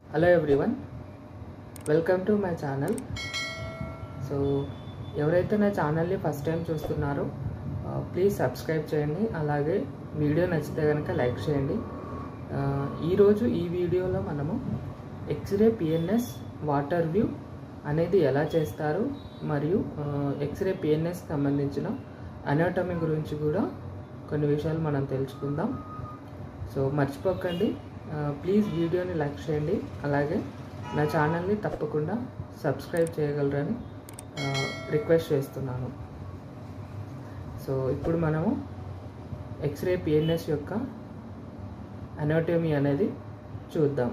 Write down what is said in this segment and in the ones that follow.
hello everyone welcome to my channel so ఎవరైతే నా ఛానల్ని ఫస్ట్ టైం చూస్తున్నారో ప్లీజ్ సబ్స్క్రైబ్ చేయండి అలాగే వీడియో నచ్చితే కనుక లైక్ చేయండి ఆ, ఈరోజు ఈ వీడియోలో మనము ఎక్స్రే పిఎన్ఎస్ వాటర్ వ్యూ అనేది ఎలా చేస్తారు మరియు ఎక్స్రే పిఎన్ఎస్ సంబంధించిన అనాటమీ గురించి కూడా కొన్ని విషయాలు మనం తెలుసుకుందాం సో మర్చిపోకండి ఆ, ప్లీజ్ వీడియోని లైక్ చేయండి అలాగే నా ఛానల్ని తప్పకుండా సబ్స్క్రైబ్ చేయగలరని ఆ, రిక్వెస్ట్ చేస్తున్నాను సో ఇప్పుడు మనము ఎక్స్రే పిఎన్ఎస్ యొక్క అనాటమీ అనేది చూద్దాం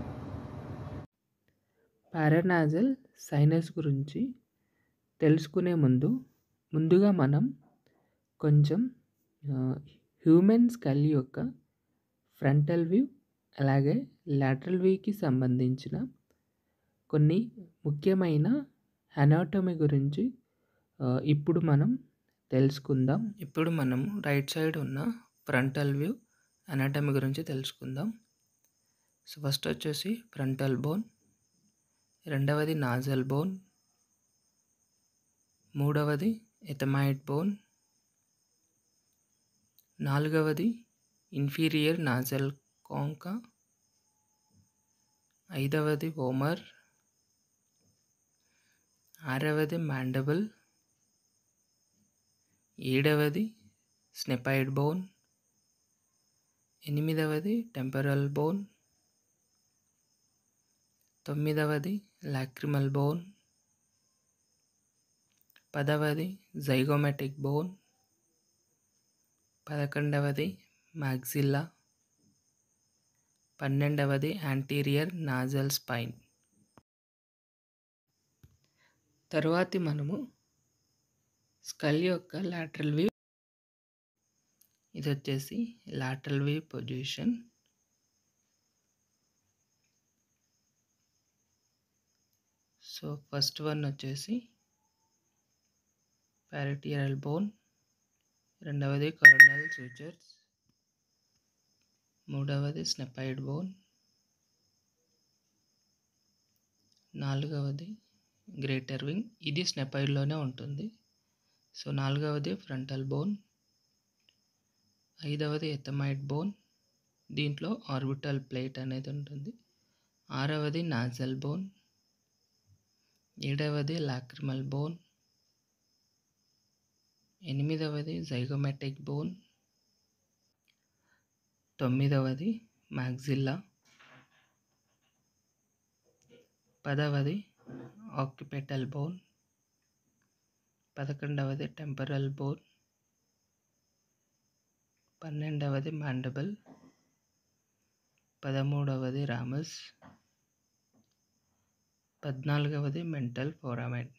పారానాజల్ సైనస్ గురించి తెలుసుకునే ముందు ముందుగా మనం కొంచెం హ్యూమన్ స్కల్ యొక్క ఫ్రంటల్ వ్యూ అలాగే లాటరల్ వ్యూకి సంబంధించిన కొన్ని ముఖ్యమైన అనాటమీ గురించి ఆ, ఇప్పుడు మనం తెలుసుకుందాం ఇప్పుడు మనం రైట్ సైడ్ ఉన్న ఫ్రంటల్ వ్యూ అనాటమీ గురించి తెలుసుకుందాం సో ఫస్ట్ వచ్చేసి ఫ్రంటల్ బోన్ రెండవది నాజల్ బోన్ మూడవది ఎథమైడ్ బోన్ నాలుగవది ఇన్ఫీరియర్ నాజల్ కోంక ఐదవది ఓమర్ ఆరవది మ్యాండబుల్ ఏడవది స్నెపైడ్ బోన్ ఎనిమిదవది టెంపరల్ బోన్ తొమ్మిదవది లాక్రిమల్ బోన్ పదవది జైగోమెటిక్ బోన్ పదకొండవది మ్యాగ్జిల్లా పన్నెండవది యాంటీరియర్ నాజల్ స్పైన్ తరువాతి మనము స్కల్ యొక్క లాటరల్ వ్యూ ఇది వచ్చేసి lateral view position so first one వచ్చేసి పారిటియరల్ బోన్ రెండవది కొరనల్ సూచర్స్ మూడవది స్నెపైడ్ బోన్ నాలుగవది గ్రేటర్ వింగ్ ఇది స్నెపైడ్లోనే ఉంటుంది సో నాలుగవది ఫ్రంటల్ బోన్ ఐదవది ఎథమైడ్ బోన్ దీంట్లో ఆర్బిటల్ ప్లేట్ అనేది ఉంటుంది ఆరవది నాజల్ బోన్ ఏడవది లాక్రిమల్ బోన్ ఎనిమిదవది జైగోమెటిక్ బోన్ తొమ్మిదవది మ్యాగ్జిల్లా పదవది ఆక్యుపెటల్ బోన్ పదకొండవది టెంపరల్ బోన్ పన్నెండవది మాండబుల్ పదమూడవది రామస్ పద్నాలుగవది మెంటల్ ఫోరామెడ్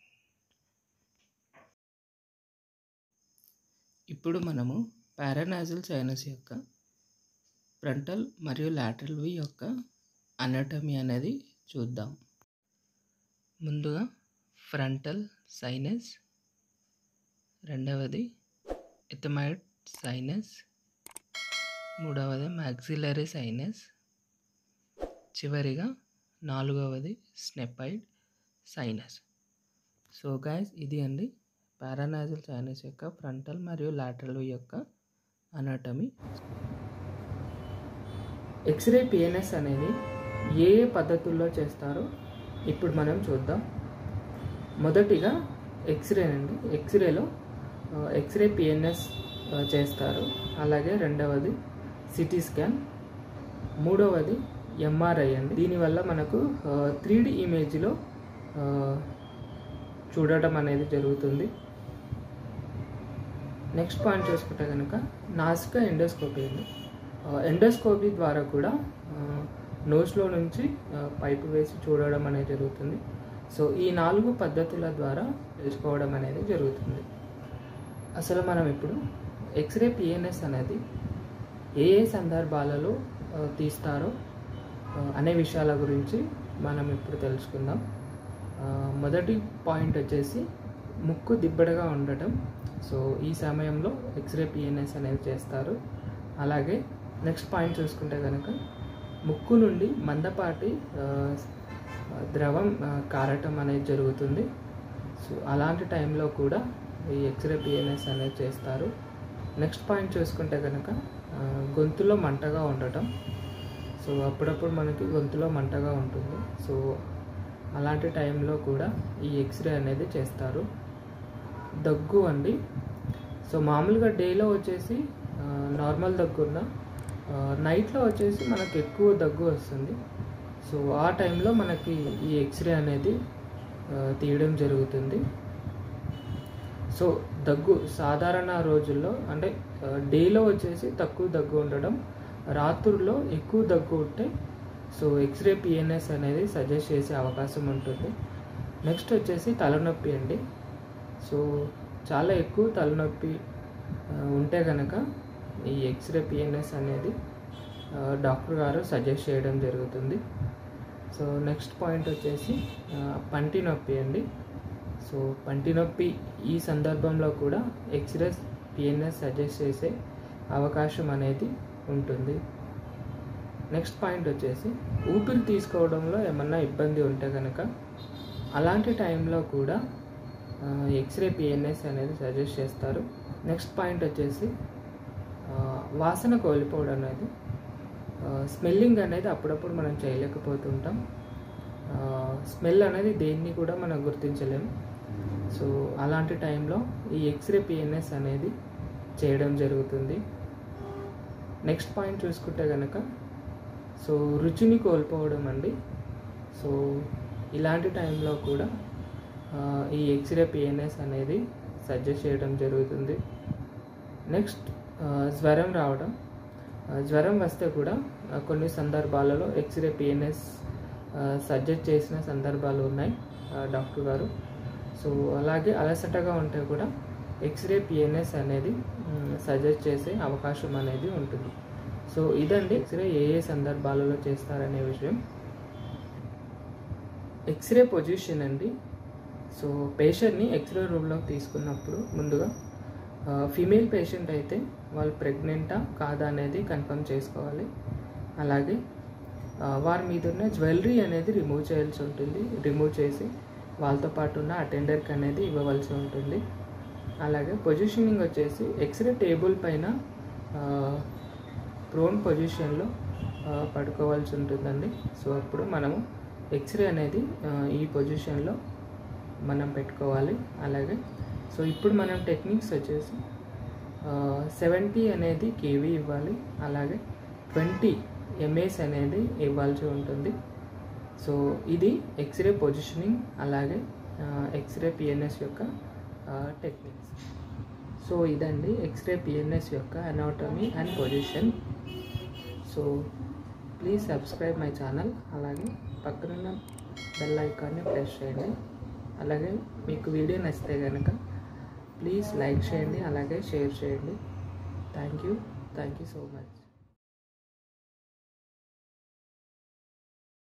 ఇప్పుడు మనము పారానాజల్ సైనస్ యొక్క ఫ్రంటల్ మరియు లాటరల్ వి యొక్క అనటమీ అనేది చూద్దాం ముందుగా ఫ్రంటల్ సైనస్ రెండవది ఎథమైడ్ సైనస్ మూడవది మ్యాక్సిలరీ సైనస్ చివరిగా నాలుగవది స్నెపైడ్ సైనస్ సో గాయస్ ఇది అండి పారానాజల్ సైనస్ యొక్క ఫ్రంటల్ మరియు లాటరల్ యొక్క అనాటమీ ఎక్స్రే పిఎన్ఎస్ అనేది ఏ ఏ పద్ధతుల్లో చేస్తారో ఇప్పుడు మనం చూద్దాం మొదటిగా ఎక్స్రే అండి ఎక్స్రేలో ఎక్స్రే పిఎన్ఎస్ చేస్తారు అలాగే రెండవది సిటీ స్కాన్ మూడవది ఎంఆర్ఐ అండి దీనివల్ల మనకు త్రీ డి ఇమేజ్లో చూడటం అనేది జరుగుతుంది నెక్స్ట్ పాయింట్ చూసుకుంటే కనుక నాసిక ఎండోస్కోపీ అండి ఎండోస్కోపీ ద్వారా కూడా నోస్లో నుంచి ఆ, పైపు వేసి చూడడం అనేది జరుగుతుంది సో ఈ నాలుగు పద్ధతుల ద్వారా తెలుసుకోవడం అనేది జరుగుతుంది అసలు మనం ఇప్పుడు ఎక్స్రే పిఎన్ఎస్ అనేది ఏ ఏ సందర్భాలలో ఆ, తీస్తారో ఆ, అనే విషయాల గురించి మనం ఇప్పుడు తెలుసుకుందాం ఆ, మొదటి పాయింట్ వచ్చేసి ముక్కు దిబ్బడగా ఉండటం సో ఈ సమయంలో ఎక్స్రే పిఎన్ఎస్ అనేది చేస్తారు అలాగే నెక్స్ట్ పాయింట్ చూసుకుంటే కనుక ముక్కు నుండి మందపాటి ఆ, ఆ, ద్రవం ఆ, కారటం అనేది జరుగుతుంది సో అలాంటి టైంలో కూడా ఈ ఎక్స్రే పిఎన్ఎస్ అనేది చేస్తారు నెక్స్ట్ పాయింట్ చూసుకుంటే కనుక ఆ, గొంతులో మంటగా ఉండటం సో అప్పుడప్పుడు మనకి గొంతులో మంటగా ఉంటుంది సో అలాంటి టైంలో కూడా ఈ ఎక్స్రే అనేది చేస్తారు దగ్గు అండి సో మామూలుగా డేలో వచ్చేసి ఆ, నార్మల్ దగ్గు ఉన్న ఆ, నైట్లో వచ్చేసి మనకు ఎక్కువ దగ్గు వస్తుంది సో ఆ టైంలో మనకి ఈ ఎక్స్రే అనేది ఆ, తీయడం జరుగుతుంది సో దగ్గు సాధారణ రోజుల్లో అంటే ఆ, డేలో వచ్చేసి తక్కువ దగ్గు ఉండడం రాత్రుల్లో ఎక్కువ దగ్గు ఉంటే సో ఎక్స్రే పిఎన్ఎస్ అనేది సజెస్ట్ చేసే అవకాశం ఉంటుంది నెక్స్ట్ వచ్చేసి తలనొప్పి అండి సో చాలా ఎక్కువ తలనొప్పి ఆ, ఉంటే కనుక ఈ ఎక్స్రే పిఎన్ఎస్ అనేది ఆ, డాక్టర్ గారు సజెస్ట్ చేయడం జరుగుతుంది సో నెక్స్ట్ పాయింట్ వచ్చేసి ఆ, పంటి నొప్పి అండి సో పంటి నొప్పి ఈ సందర్భంలో కూడా ఎక్స్రే పిఎన్ఎస్ సజెస్ట్ చేసే అవకాశం అనేది ఉంటుంది నెక్స్ట్ పాయింట్ వచ్చేసి ఊపిరి తీసుకోవడంలో ఏమన్నా ఇబ్బంది ఉంటే కనుక అలాంటి టైంలో కూడా ఆ, ఎక్స్రే పిఎన్ఎస్ అనేది సజెస్ట్ చేస్తారు నెక్స్ట్ పాయింట్ వచ్చేసి ఆ, వాసన కోల్పోవడం అనేది ఆ, స్మెల్లింగ్ అనేది అప్పుడప్పుడు మనం చేయలేకపోతుంటాం ఆ, స్మెల్ అనేది దేన్ని కూడా మనం గుర్తించలేము సో అలాంటి టైంలో ఈ ఎక్స్రే పిఎన్ఎస్ అనేది చేయడం జరుగుతుంది నెక్స్ట్ పాయింట్ చూసుకుంటే కనుక సో రుచిని కోల్పోవడం అండి సో ఇలాంటి టైంలో కూడా ఆ, ఈ ఎక్స్రే పిఎన్ఎస్ అనేది సజెస్ట్ చేయడం జరుగుతుంది నెక్స్ట్ ఆ, జ్వరం రావడం ఆ, జ్వరం వస్తే కూడా ఆ, కొన్ని సందర్భాలలో ఎక్స్రే పిఎన్ఎస్ సజెస్ట్ చేసిన సందర్భాలు ఉన్నాయి ఆ, డాక్టర్ గారు సో అలాగే అలసటగా ఉంటే కూడా ఎక్స్రే పిఎన్ఎస్ అనేది సజెస్ట్ చేసే అవకాశం అనేది ఉంటుంది సో ఇదండి ఎక్స్రే ఏ ఏ సందర్భాలలో చేస్తారనే విషయం ఎక్స్రే పొజిషన్ అండి సో పేషెంట్ని ఎక్స్రే రూమ్లోకి తీసుకున్నప్పుడు ముందుగా ఫీమేల్ పేషెంట్ అయితే వాళ్ళు ప్రెగ్నెంటా కాదా అనేది కన్ఫర్మ్ చేసుకోవాలి అలాగే ఆ, వారి మీద ఉన్న జ్యువెలరీ అనేది రిమూవ్ చేయాల్సి ఉంటుంది రిమూవ్ చేసి వాళ్ళతో పాటు ఉన్న అటెండర్కి అనేది ఇవ్వవలసి ఉంటుంది అలాగే పొజిషనింగ్ వచ్చేసి ఎక్స్రే టేబుల్ పైన ప్రోన్ పొజిషన్లో ఆ, పడుకోవాల్సి ఉంటుందండి సో అప్పుడు మనము ఎక్స్రే అనేది ఆ, ఈ పొజిషన్లో మనం పెట్టుకోవాలి అలాగే సో ఇప్పుడు మనం టెక్నిక్స్ వచ్చేసి సెవెంటీ అనేది కేవీ ఇవ్వాలి అలాగే ట్వంటీ ఎంఏస్ అనేది ఇవ్వాల్సి ఉంటుంది సో ఇది ఎక్స్రే పొజిషనింగ్ అలాగే ఎక్స్రే పిఎన్ఎస్ యొక్క టెక్నిక్స్ సో ఇదండి ఎక్స్రే పిఎన్ఎస్ యొక్క anatomy and position so please subscribe my channel అలాగే పక్కనున్న బెల్ ఐకాన్ని ప్రెస్ చేయండి అలాగే మీకు వీడియో నచ్చితే కనుక ప్లీజ్ లైక్ చేయండి అలాగే షేర్ చేయండి thank you thank you so much